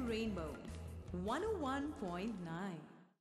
Rainbow 101.9.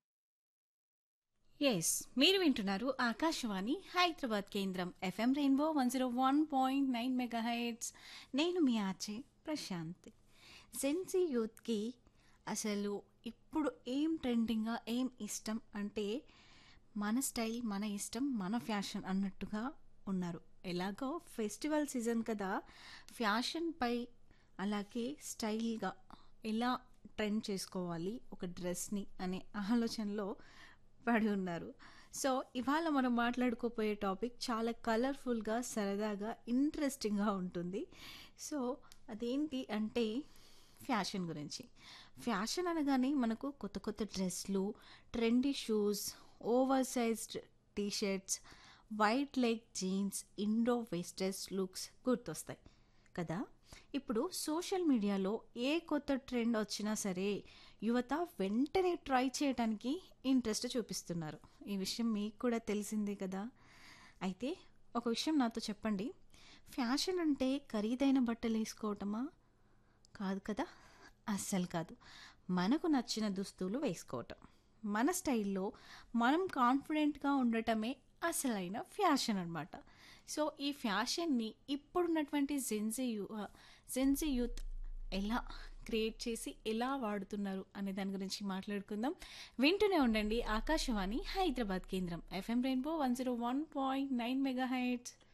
Yes మీరు వింటున్నారు ఆకాశవాణి హైదరాబాద్ కేంద్రం FM rainbow one zero one point nine mega heights నేను మీ ఆచే ప్రశాంత్ జెన్సీ యూత్కి అసలు ఇప్పుడు ఏం ట్రెండింగ్గా ఏం ఇష్టం అంటే మన స్టైల్ మన ఇష్టం మన ఫ్యాషన్ అన్నట్టుగా ఉన్నారు ఎలాగో ఫెస్టివల్ సీజన్ కదా ఫ్యాషన్పై అలాగే స్టైల్గా ఎలా ట్రెండ్ చేసుకోవాలి ఒక డ్రెస్ని అనే ఆలోచనలో పడి ఉన్నారు సో ఇవాళ మనం మాట్లాడుకోపోయే టాపిక్ చాలా కలర్ఫుల్గా సరదాగా ఇంట్రెస్టింగ్గా ఉంటుంది సో అదేంటి అంటే ఫ్యాషన్ గురించి ఫ్యాషన్ అనగానే మనకు కొత్త కొత్త డ్రెస్లు trendy shoes over sized T shirts white leg jeans Indo westerns looks గుర్తొస్తాయి కదా ఇప్పుడు సోషల్ మీడియాలో ఏ కొత్త ట్రెండ్ వచ్చినా సరే యువత వెంటనే ట్రై చేయడానికి ఇంట్రెస్ట్ చూపిస్తున్నారు ఈ విషయం మీకు కూడా తెలిసిందే కదా అయితే ఒక విషయం నాతో చెప్పండి ఫ్యాషన్ అంటే ఖరీదైన బట్టలు వేసుకోవటమా కాదు కదా అస్సలు కాదు మనకు నచ్చిన దుస్తులు వేసుకోవటం మన స్టైల్లో మనం కాన్ఫిడెంట్గా ఉండటమే అసలైన ఫ్యాషన్ అనమాట సో ఈ ఫ్యాషన్ని ఇప్పుడున్నటువంటి జెన్జీ యూ జెన్జీ యూత్ ఎలా క్రియేట్ చేసి ఎలా వాడుతున్నారు అనే దాని గురించి మాట్లాడుకుందాం వింటూనే ఉండండి ఆకాశవాణి హైదరాబాద్ కేంద్రం FM rainbow one zero one point nine mega heights